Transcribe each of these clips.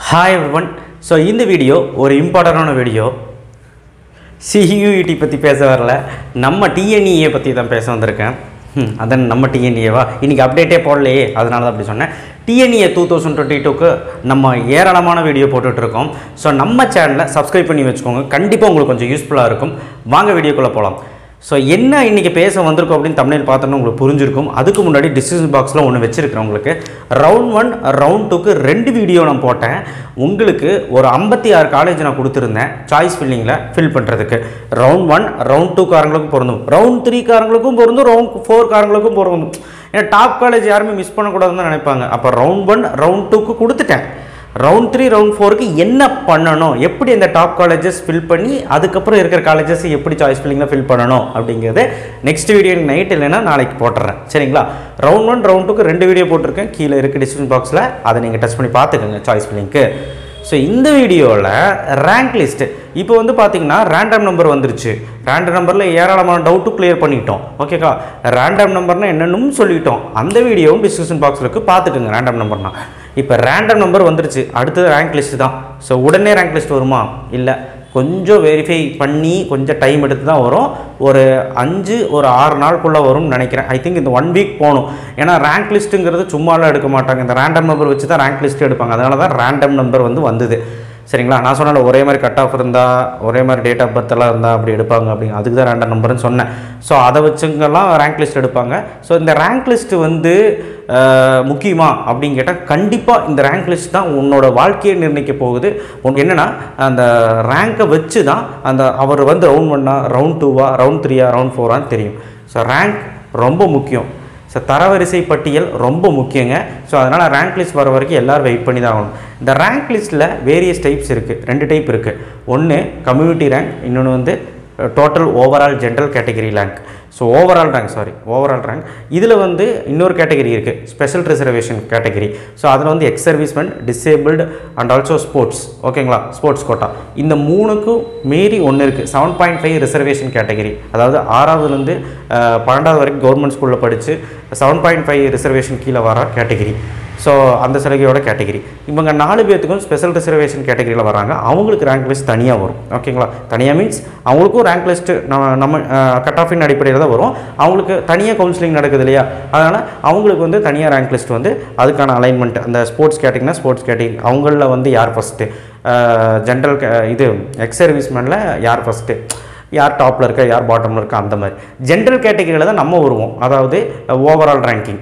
hi everyone so இந்த video ஒரு இம்பார்ட்டண்டான வீடியோ சியூஇடி பற்றி பேச வரல நம்ம டிஎன்இஏ பற்றி தான் பேச வந்திருக்கேன் ம், அதான் நம்ம டிஎன்இஏவா இன்றைக்கி அப்டேட்டே போடலையே அதனால தான் அப்படி சொன்னேன் டிஎன்இஏ டூ தௌசண்ட் டுவெண்ட்டி டூக்கு நம்ம ஏராளமான வீடியோ போட்டுட்ருக்கோம் ஸோ நம்ம சேனலை சப்ஸ்கிரைப் பண்ணி வச்சுக்கோங்க கண்டிப்பாக உங்களுக்கு கொஞ்சம் யூஸ்ஃபுல்லாக இருக்கும் வாங்க வீடியோக்குள்ளே போகலாம் ஸோ என்ன இன்றைக்கி பேச வந்திருக்கோம் அப்படின்னு தமிழில் பார்த்தோன்னா உங்களுக்கு புரிஞ்சிருக்கும் அதுக்கு முன்னாடி டிஸ்கிரிப்ஷன் பாக்ஸில் ஒன்று வச்சுருக்கிறேன் உங்களுக்கு ரவுண்ட் ஒன் ரவுண்ட் டூக்கு ரெண்டு வீடியோ நான் போட்டேன் உங்களுக்கு ஒரு ஐம்பத்தி ஆறு காலேஜ் நான் கொடுத்துருந்தேன் சாய்ஸ் ஃபில்லிங்கில் ஃபில் பண்ணுறதுக்கு ரவுண்ட் ஒன் ரவுண்ட் டூ காரங்களுக்கும் பொருந்தும் ரவுண்ட் த்ரீ காரங்களுக்கும் பொருந்தும் ரவுண்ட் ஃபோர் காரங்களுக்கும் பொருந்தும் ஏன்னா டாப் காலேஜ் யாருமே மிஸ் பண்ணக்கூடாதுன்னு தான் நினைப்பாங்க அப்போ ரவுண்ட் ஒன் ரவுண்ட் டூக்கு கொடுத்துட்டேன் ரவுண்ட் த்ரீ ரவுண்ட் ஃபோருக்கு என்ன பண்ணணும் எப்படி இந்த டாப் காலேஜஸ் ஃபில் பண்ணி அதுக்கப்புறம் இருக்கிற காலேஜஸ் எப்படி சாய்ஸ் ஃபில்லிங்கில் ஃபில் பண்ணணும் அப்படிங்கிறது நெக்ஸ்ட் வீடியோ நைட் இல்லைன்னா நாளைக்கு போட்டுறேன் சரிங்களா ரவுண்ட் ஒன் ரவுண்ட் டூக்கு ரெண்டு வீடியோ போட்டிருக்கேன் கீழே இருக்குது டிஸ்கிரிப்ஷன் பாக்ஸில் அதை நீங்கள் டச் பண்ணி பார்த்துக்கோங்க சாய்ஸ் ஃபில்லிங்க்கு ஸோ இந்த வீடியோவில் ரேங்க் லிஸ்ட்டு இப்போ வந்து பார்த்தீங்கன்னா ரேண்டம் நம்பர் வந்துருச்சு ரேண்டம் நம்பரில் ஏராளமான டவுட்டு கிளியர் பண்ணிட்டோம் ஓகேக்கா ரேண்டம் நம்பர்னா என்னன்னு சொல்லிட்டோம் அந்த வீடியோவும் டிஸ்கிரிப்ஷன் பாக்ஸில் இருக்குது பார்த்துக்குங்க ரேண்டம் நம்பர்னா இப்போ ரேண்டம் நம்பர் வந்துருச்சு அடுத்தது ரேங்க் லிஸ்ட் தான் ஸோ உடனே ரேங்க் லிஸ்ட் வருமா இல்லை கொஞ்சம் வெரிஃபை பண்ணி கொஞ்சம் டைம் எடுத்து தான் வரும் ஒரு அஞ்சு ஒரு ஆறு நாளுக்குள்ளே வரும்னு நினைக்கிறேன் ஐ திங்க் இந்த ஒன் வீக் போகணும் ஏன்னா ரேங்க் லிஸ்ட்டுங்கிறது சும்மாலாம் எடுக்க மாட்டாங்க இந்த ரேண்டம் நம்பர் வச்சு தான் ரேங்க் லிஸ்ட் எடுப்பாங்க அதனால தான் ரேண்டம் நம்பர் வந்து வந்தது சரிங்களா நான் சொன்னல ஒரே மாதிரி கட் ஆஃப் இருந்தால் ஒரே மாதிரி டேட் ஆஃப் பர்த் எல்லாம் இருந்தால் அப்படி எடுப்பாங்க அப்படி அதுக்கு தான் ரேண்டம் நம்பர்னு சொன்னேன் ஸோ அதை வச்சுங்கெல்லாம் ரேங்க் லிஸ்ட் எடுப்பாங்க ஸோ இந்த ரேங்க் லிஸ்ட் வந்து அஹ், முக்கியமா அப்படின்னு கேட்டால் கண்டிப்பாக இந்த ரேங்க் லிஸ்ட் தான் உன்னோட வாழ்க்கையை நிர்ணயிக்க போகுது உனக்கு என்னென்னா அந்த ரேங்கை வச்சு தான் அந்த அவர் வந்து ரவுண்ட் ஒன்னா ரவுண்ட் டூவா ரவுண்ட் த்ரீயா ரவுண்ட் ஃபோரான்னு தெரியும் ஸோ ரேங்க் ரொம்ப முக்கியம் ஸோ தரவரிசை பட்டியல் ரொம்ப முக்கியங்க ஸோ அதனால் ரேங்க் லிஸ்ட் வர வரைக்கும் எல்லோரும் வெயிட் பண்ணி தான் ஆகணும் இந்த ரேங்க் லிஸ்ட்டில் வேரியஸ் டைப்ஸ் இருக்குது ரெண்டு டைப் இருக்குது ஒன்று கம்யூனிட்டி ரேங்க் இன்னொன்று வந்து total overall general category rank so overall rank sorry overall rank இதில் வந்து இன்னொரு கேட்டகரி இருக்குது ஸ்பெஷல் ரிசர்வேஷன் கேட்டகரி ஸோ அதில் வந்து ex servicemen disabled and also sports ஓகேங்களா ஸ்போர்ட்ஸ் கோட்டா இந்த மூணுக்கும் மீறி ஒன்று இருக்குது seven point five reservation category அதாவது ஆறாவதுலேருந்து அஹ், பன்னெண்டாவது வரைக்கும் கவர்மெண்ட் ஸ்கூலில் படித்து செவன் பாயிண்ட் ஃபைவ் ரிசர்வேஷன் கீழே வர கேட்டகரி ஸோ அந்த சலுகையோட கேட்டகரி இவங்க நாலு பேர்த்துக்கும் ஸ்பெஷல் ரிசர்வேஷன் கேட்டகரியில் வராங்க அவங்களுக்கு ரேங்க் லிஸ்ட் தனியாக வரும் ஓகேங்களா தனியாக மீன்ஸ் அவங்களுக்கும் ரேங்க் லிஸ்ட்டு நம்ம நம்ம கட் ஆஃபின் அடிப்படையில் தான் வரும் அவங்களுக்கு தனியாக கவுன்சிலிங் நடக்குது இல்லையா அதனால் அவங்களுக்கு வந்து தனியாக ரேங்க் லிஸ்ட் வந்து அதுக்கான அலைன்மெண்ட் அந்த ஸ்போர்ட்ஸ் கேட்டகரினா ஸ்போர்ட்ஸ் கேட்டகரி அவங்களில் வந்து யார் ஃபஸ்ட்டு ஜென்ரல் இது எக்ஸ் சர்வீஸ்மேனில் யார் ஃபஸ்ட்டு யார் டாப்பில் இருக்கா யார் பாட்டமில் இருக்கா அந்த மாதிரி ஜென்ரல் கேட்டகரியில் தான் நம்ம வருவோம் அதாவது ஓவரால் ரேங்கிங்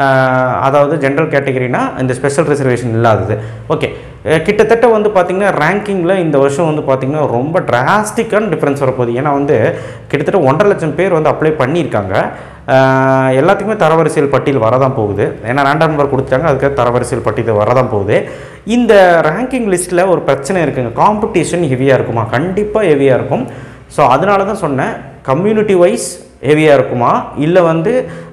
அதாவது ஜென்ரல் கேட்டகரினா இந்த ஸ்பெஷல் ரிசர்வேஷன் இல்லாதது ஓகே கிட்டத்தட்ட வந்து பார்த்திங்கன்னா ரேங்கிங்கில் இந்த வருஷம் வந்து பார்த்திங்கன்னா ரொம்ப டிராஸ்டிக்கான டிஃப்ரென்ஸ் வரப்போகுது ஏன்னா வந்து கிட்டத்தட்ட ஒன்றரை லட்சம் பேர் வந்து அப்ளை பண்ணியிருக்காங்க அஹ், எல்லாத்துக்குமே தரவரிசையில் பட்டியல் வரதான் போகுது ஏன்னா ரேண்டம் நம்பர் கொடுத்தாங்க அதுக்கு தரவரிசையில் பட்டியல் வரதான் போகுது இந்த ரேங்கிங் லிஸ்ட்டில் ஒரு பிரச்சனை இருக்குங்க காம்படிஷன் ஹெவியாக இருக்குமா கண்டிப்பாக ஹெவியாக இருக்கும் ஸோ அதனால தான் சொன்னேன் கம்யூனிட்டி வைஸ் ஹெவியாக இருக்குமா இல்லை வந்து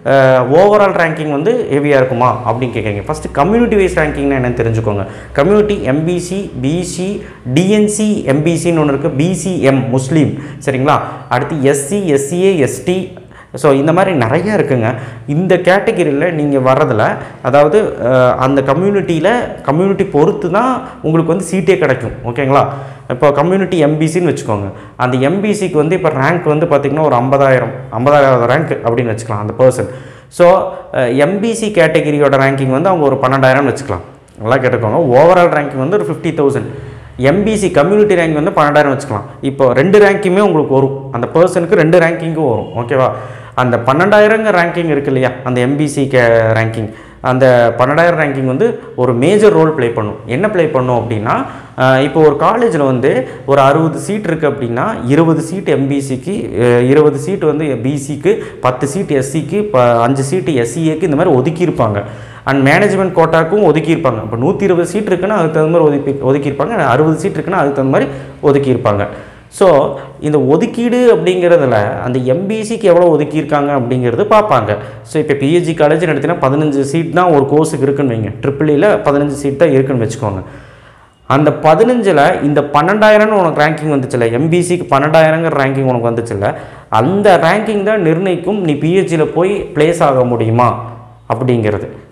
ஓவரால் ரேங்கிங் வந்து ஹெவியாக இருக்குமா அப்படின்னு கேட்குறீங்க ஃபஸ்ட்டு கம்யூனிட்டி வைஸ் ரேங்கிங்னா என்னன்னு தெரிஞ்சுக்கோங்க கம்யூனிட்டி எம்பிசி பிசி டிஎன்சி எம்பிசின்னு ஒன்று இருக்குது பிசிஎம் முஸ்லீம் சரிங்களா அடுத்து எஸ்சி எஸ்சிஏ எஸ்டி ஸோ இந்த மாதிரி நிறையா இருக்குங்க இந்த கேட்டகிரியில் நீங்கள் வர்றதில் அதாவது அஹ், அந்த கம்யூனிட்டியில் கம்யூனிட்டி பொறுத்து தான் உங்களுக்கு வந்து சீட்டே கிடைக்கும் ஓகேங்களா இப்போ கம்யூனிட்டி எம்பிசின்னு வச்சுக்கோங்க அந்த எம்பிசிக்கு வந்து இப்போ ரேங்க் வந்து பார்த்திங்கன்னா ஒரு ஐம்பதாயிரம் ஐம்பதாயிரம் ரேங்க் அப்படின்னு வச்சுக்கலாம் அந்த பர்சன் ஸோ எம்பிசி கேட்டகிரியோட ரேங்கிங் வந்து அவங்க ஒரு பன்னெண்டாயிரம்னு வச்சுக்கலாம் நல்லா கேட்டுக்கோங்க ஓவரால் ரேங்கிங் வந்து ஒரு fifty thousand MBC community rank வந்து பன்னெண்டாயிரம் வச்சுக்கலாம் இப்போ ரெண்டு ரேங்கிங்குமே உங்களுக்கு வரும் அந்த பர்சனுக்கு ரெண்டு ரேங்கிங்கும் வரும் ஓகேவா அந்த பன்னெண்டாயிரங்க ரேங்கிங் இருக்கு இல்லையா அந்த எம்பிசி கே ரேங்கிங் அந்த பன்னெண்டாயிரம் ரேங்கிங் வந்து ஒரு மேஜர் ரோல் ப்ளே பண்ணும் என்ன ப்ளே பண்ணும் அப்படின்னா அஹ், இப்போ ஒரு காலேஜில் வந்து ஒரு அறுபது சீட் இருக்குது அப்படின்னா இருபது சீட் எம்பிசிக்கு இருபது சீட் வந்து பிசிக்கு பத்து சீட் எஸ்சிக்கு ப அஞ்சு சீட்டு எஸ்சிஏக்கு இந்த மாதிரி ஒதுக்கியிருப்பாங்க அண்ட் மேனேஜ்மெண்ட் கோட்டாக்கும் ஒதுக்கியிருப்பாங்க இப்போ நூற்றி இருபது சீட் இருக்குன்னா அதுக்கு தகுந்த மாதிரி ஒதுக்கி ஒதுக்கியிருப்பாங்க அறுபது சீட் இருக்குன்னா அதுக்கு தகுந்த மாதிரி ஒதுக்கியிருப்பாங்க ஸோ இந்த ஒதுக்கீடு அப்படிங்கிறதுல அந்த எம்பிசிக்கு எவ்வளோ ஒதுக்கியிருக்காங்க அப்படிங்கிறது பார்ப்பாங்க ஸோ இப்போ பிஹெச்சி காலேஜ் எடுத்தீங்கன்னா பதினஞ்சு சீட் தான் ஒரு கோர்ஸுக்கு இருக்குன்னு வைங்க ட்ரிபிளியில் பதினஞ்சு சீட் தான் இருக்குன்னு வச்சுக்கோங்க அந்த பதினஞ்சில் இந்த பன்னெண்டாயிரம்னு உனக்கு ரேங்கிங் வந்துச்சுல்ல எம்பிசிக்கு பன்னெண்டாயிரங்கிற ரேங்கிங் உனக்கு வந்துச்சுல்ல அந்த ரேங்கிங் தான் நிர்ணயிக்கும் நீ பிஹெச்சியில் போய் ப்ளேஸ் ஆக முடியுமா அப்படிங்கிறது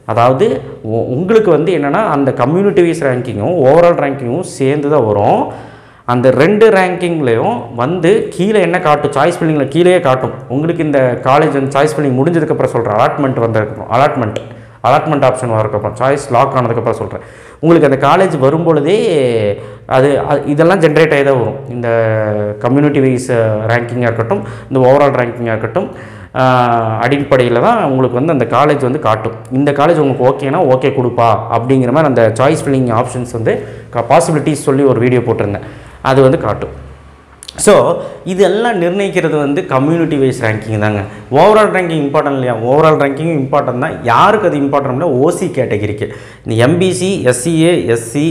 அதாவது உ- உங்களுக்கு வந்து என்னென்னா அந்த கம்யூனிட்டி வைஸ் ரேங்கிங்கும் ஓவரால் ரேங்கிங்கும் சேர்ந்து தான் வரும் அந்த ரெண்டு ரேங்கிங்லேயும் வந்து கீழே என்ன காட்டும் சாய்ஸ் ஃபில்லிங்கில் கீழேயே காட்டும் உங்களுக்கு இந்த காலேஜ் வந்து சாய்ஸ் ஃபில்லிங் முடிஞ்சதுக்கப்புறம் சொல்கிறேன் அலாட்மெண்ட் வந்ததுக்கப்புறம் அலாட்மெண்ட் அலாட்மெண்ட் ஆப்ஷன் வரதுக்கப்புறம் சாய்ஸ் லாக் ஆனதுக்கப்புறம் சொல்கிறேன் உங்களுக்கு அந்த காலேஜ் வரும்பொழுதே அது அது- இதெல்லாம் ஜென்ரேட் ஆகி தான் வரும் இந்த கம்யூனிட்டி வைஸ் ரேங்கிங்காக இருக்கட்டும் இந்த ஓவரால் ரேங்கிங்காக இருக்கட்டும் ஆஹ் அடிப்படையில் தான் உங்களுக்கு வந்து அந்த காலேஜ் வந்து காட்டும் இந்த காலேஜ் உங்களுக்கு ஓகேனா ஓகே கொடுப்பா அப்படிங்கிற மாதிரி அந்த சாய்ஸ் ஃபில்லிங் ஆப்ஷன்ஸ் வந்து பாசிபிலிட்டிஸ் சொல்லி ஒரு வீடியோ போட்டிருந்தேன் அது வந்து காட்டும் ஸோ இதெல்லாம் நிர்ணயிக்கிறது வந்து கம்யூனிட்டி வைஸ் ரேங்கிங் தாங்க ஓவரால் ரேங்கிங் இம்பார்ட்டன்ட் இல்லையா ஓவரால் ரேங்கிங்கும் இம்பார்ட்டன்ட் தான் யாருக்கு அது இம்பார்ட்டன்ட்னா ஓசி கேட்டகரிக்கு இந்த MBC SCA SC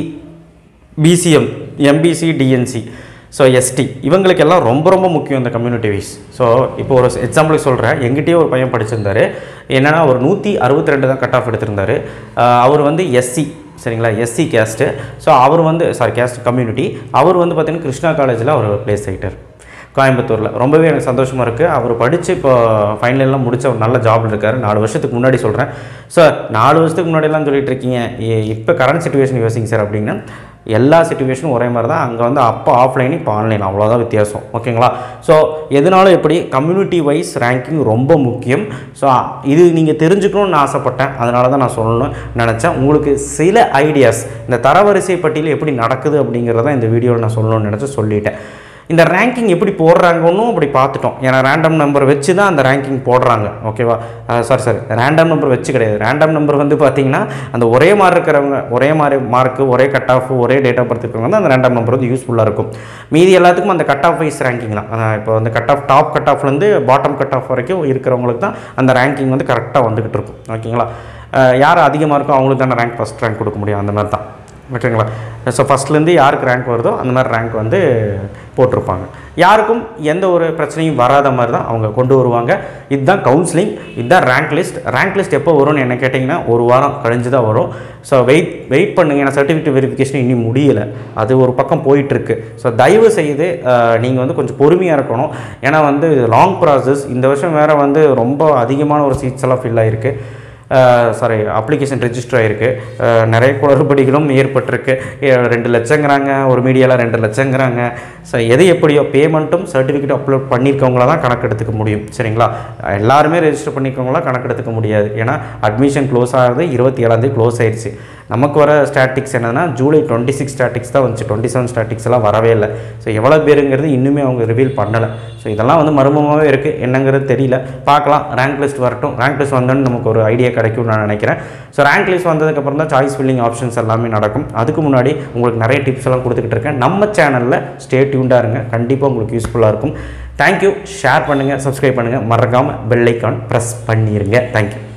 BCM MBC DNC so ST இவங்களுக்கெல்லாம் ரொம்ப ரொம்ப முக்கியம் இந்த கம்யூனிட்டி வைஸ் ஸோ இப்போ ஒரு எக்ஸாம்பிளுக்கு சொல்கிறேன் எங்கிட்டயே ஒரு பையன் படிச்சிருந்தாரு என்னென்னா ஒரு நூற்றி அறுபத்தி ரெண்டு தான் கட் ஆஃப் எடுத்திருந்தாரு ஆஹ் அவர் வந்து எஸ்சி சரிங்களா எஸ்சி கேஸ்ட்டு ஸோ அவர் வந்து சாரி கேஸ்ட் கம்யூனிட்டி அவர் வந்து பார்த்தீங்கன்னா கிருஷ்ணா காலேஜில் அவர் ப்ளேஸ் ஆகிட்டார் கோயம்புத்தூரில் ரொம்பவே எனக்கு சந்தோஷமாக இருக்குது அவர் படித்து இப்போ ஃபைனல் எல்லாம் முடிச்ச ஒரு நல்ல ஜாப்ல இருக்கார் நாலு வருஷத்துக்கு முன்னாடி சொல்கிறேன் சார் நாலு வருஷத்துக்கு முன்னாடியெல்லாம் சொல்லிட்டு இருக்கீங்க இ- இப்போ கரண்ட் சுச்சுவேஷன் யோசிங்க சார் அப்படின்னா எல்லா சுச்சுவேஷனும் ஒரே மாதிரி தான் அங்கே வந்து அப்போ ஆஃப்லைன் இப்போ ஆன்லைன் அவ்வளோதான் வித்தியாசம் ஓகேங்களா ஸோ எதனாலும் எப்படி கம்யூனிட்டி வைஸ் ரேங்கிங் ரொம்ப முக்கியம் ஸோ இது நீங்கள் தெரிஞ்சுக்கணும்னு ஆசைப்பட்டேன் அதனால தான் நான் சொல்லணும்னு நினச்சேன் உங்களுக்கு சில ஐடியாஸ் இந்த தரவரிசை பட்டியல் எப்படி நடக்குது அப்படிங்கிறத இந்த வீடியோவில் நான் சொல்லணும்னு நினச்சி சொல்லிட்டேன் இந்த ரேங்கிங் எப்படி போடுறாங்கன்னு அப்படி பார்த்துட்டோம் ஏன்னா ரேண்டம் நம்பர் வச்சு தான் அந்த ரேங்கிங் போடுறாங்க ஓகேவா சாரி சாரி ரேண்டம் நம்பர் வச்சு கிடையாது ரேண்டம் நம்பர் வந்து பார்த்தீங்கன்னா அந்த ஒரே மாதிரி இருக்கிறவங்க ஒரே மாதிரி மார்க்கு ஒரே கட் ஆஃப் ஒரே டேட் ஆஃப் பர்த் இருக்கிறவங்க தான் அந்த ரேண்டம் நம்பர் வந்து யூஸ்ஃபுல்லாக இருக்கும் மீதி எல்லாத்துக்கும் அந்த கட் ஆஃப் வைஸ் ரேங்கிங் தான் அஹ் இப்போ வந்து கட் ஆஃப் டாப் கட் ஆஃப்லேருந்து பாட்டம் கட் ஆஃப் வரைக்கும் இருக்கிறவங்களுக்கு தான் அந்த ரேங்கிங் வந்து கரெக்டாக வந்துக்கிட்டு இருக்கும் ஓகேங்களா அஹ் யார் அதிகமாக இருக்கோ அவங்களுக்கு தானே ரேங்க் ஃபஸ்ட் ரேங்க் கொடுக்க முடியும் அந்த மாதிரி தான் ஓகேங்களா ஸோ ஃபஸ்ட்லேருந்து யாருக்கு ரேங்க் வருதோ அந்த மாதிரி ரேங்க் வந்து போட்டிருப்பாங்க யாருக்கும் எந்த ஒரு பிரச்சனையும் வராத மாதிரி தான் அவங்க கொண்டு வருவாங்க இதுதான் கவுன்சிலிங் இதுதான் ரேங்க் லிஸ்ட் ரேங்க் லிஸ்ட் எப்போ வரும்னு என்ன கேட்டிங்கன்னா ஒரு வாரம் கழிஞ்சு தான் வரும் ஸோ வெயிட் வெயிட் பண்ணுங்க ஏன்னா சர்டிஃபிகேட் வெரிஃபிகேஷன் இன்னும் முடியலை அது ஒரு பக்கம் போயிட்டுருக்கு ஸோ தயவு செய்து நீங்கள் வந்து கொஞ்சம் பொறுமையாக இருக்கணும் ஏன்னா வந்து லாங் ப்ராசஸ் இந்த வருஷம் வேறு வந்து ரொம்ப அதிகமான ஒரு சீட்ஸ் எல்லாம் ஃபில் ஆகிருக்கு சாரி அப்ளிகேஷன் ரெஜிஸ்டர் ஆகிருக்கு அஹ், நிறைய குளறுபடிகளும் ஏற்பட்டிருக்கு எ- ரெண்டு லட்சங்கிறாங்க ஒரு மீடியாவில் ரெண்டு லட்சங்கிறாங்க ஸோ எது எப்படியோ பேமெண்ட்டும் சர்டிஃபிகேட் அப்லோட் பண்ணியிருக்கவங்கள தான் கணக்கு எடுத்துக்க முடியும் சரிங்களா எல்லாருமே ரெஜிஸ்டர் பண்ணியிருக்கவங்களாம் கணக்கு எடுத்துக்க முடியாது ஏன்னா அட்மிஷன் க்ளோஸ் ஆகிறது இருபத்தி ஏழாந்தேதி க்ளோஸ் ஆயிடுச்சு நமக்கு வர ஸ்டாட்டிக்ஸ் என்னன்னா ஜூலை டுவெண்ட்டி சிக்ஸ் ஸ்டாட்டிக்ஸ் தான் வந்துச்சு டுவெண்ட்டி செவன் ஸ்டாட்டிக்ஸ் எல்லாம் வரவே இல்லை ஸோ எவ்வளோ பேருங்கிறது இன்னுமே அவங்க ரிவீல் பண்ணலை ஸோ இதெல்லாம் வந்து மர்மமாகவே இருக்குது என்னங்கிறது தெரியல பார்க்கலாம் ரேங்க் லிஸ்ட் வரட்டும் ரேங்க் லிஸ்ட் வந்தோன்னு நமக்கு ஒரு ஐடியா கிடைக்கும்னு நான் நினைக்கிறேன் ஸோ ரேங்க் லிஸ்ட் வந்ததுக்கப்புறம் தான் சாய்ஸ் ஃபில்லிங் ஆப்ஷன்ஸ் எல்லாமே நடக்கும் அதுக்கு முன்னாடி உங்களுக்கு நிறைய டிப்ஸ் எல்லாம் கொடுத்துக்கிட்டு இருக்கேன் நம்ம சேனலில் ஸ்டே டியூண்டாக இருங்க கண்டிப்பாக உங்களுக்கு யூஸ்ஃபுல்லாக இருக்கும் தேங்க்யூ ஷேர் பண்ணுங்கள் சப்ஸ்கிரைப் பண்ணுங்கள் மறக்காமல் பெல் ஐக்கான் ப்ரெஸ் பண்ணிடுங்க தேங்க்யூ